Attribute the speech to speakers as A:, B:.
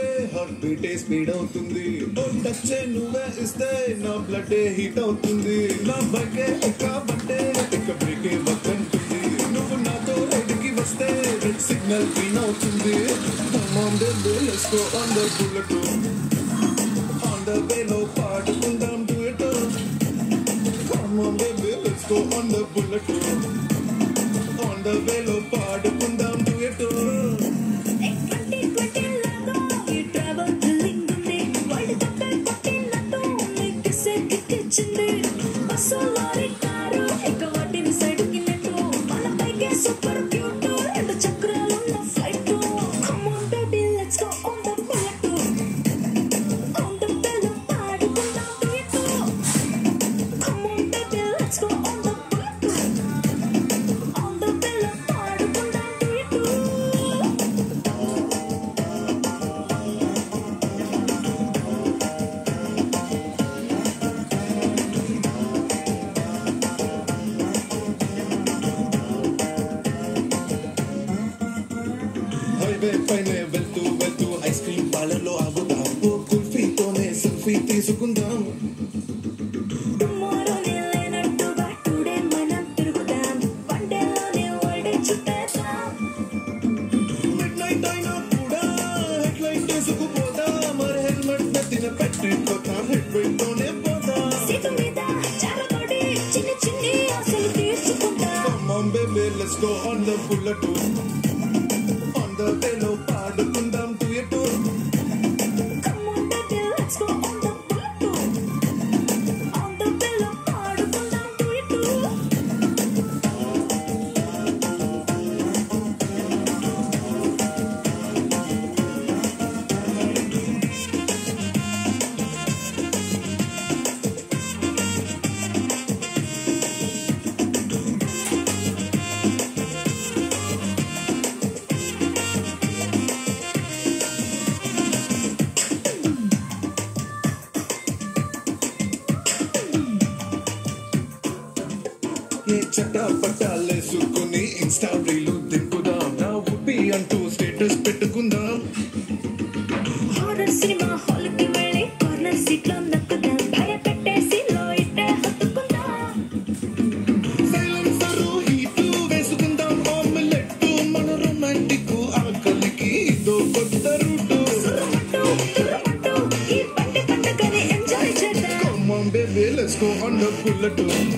A: heart బీటే speed అవుతుంది ఓ touch నువ్వే ఇస్తే నా బ్లడ్ హీట్ అవుతుంది నా బైకే ఎక్కబట్టే ఇక బ్రేకే వద్దంటుంది నువ్వు నాతో రైడ్కి వస్తే రెడ్ సిగ్నల్ గ్రీన్ అవుతుంది Come on baby, let's go on the bullet On the way లో పాడుకుందాం duet Come on baby, let's go on the bullet On the way లో పాడుకుందాం duet
B: సూపర్ క్యూట్ రెండు చక్రాలున్న flight come on baby let's go on the bullet on the bell పాడుకుందాం duet come on baby let's go on the bullet on the bell పాడుకుందాం duet
A: highway పైనే వెళ్తూ వెళ్తూ ice cream పార్లర్లో ఆగుదాం ఓ కుల్ఫీతోనే సెల్ఫీ తీసుకుందాం
B: టుమారోనే లేనట్టుగా టుడే మనం తిరుగుదాం వన్ డేలోనే వరల్డ్ చుట్టేద్దాం
A: మిడ్ నైట్ అయినా కూడా హెడ్ లైట్ వేసుకుపోదా మరి హెల్మెట్ నెత్తిన పెట్టుకోతా హెడ్ వెంటనే పోదా
B: సీటు మీద జారబడి చిన్న చిన్ని ఆశలు తీర్చుకుందాం
A: Come on baby let's go on the bullet On the వేలో పాడుకుందాం duet
B: Come on baby let's go on the bullet On the bell పాడుకుందాం duet
A: ఏ చట్టా పట్టాలేసుకుని ఇన్స్టా రీలు దింపుదాం నా ఉప్పి అంటూ స్టేటస్ పెట్టుకుందాం
B: హారర్ సినిమా హాల్ కి వెళ్ళి కార్నర్ సీట్ లో నక్కుదాం భయపెట్టేసి లో ఇట్టే హత్తుకుందాం
A: సైలెన్సర్ హీటు వేసుకుందాం ఆమ్లెట్ మన రొమాంటిక్ ఆకలికి ఇదో కొత్త రూటు
B: సురమంటూ తురమంటూ ఈ బండి పండుగని ఎంజాయ్ చేద్దాం
A: Come on baby let's go on the bullet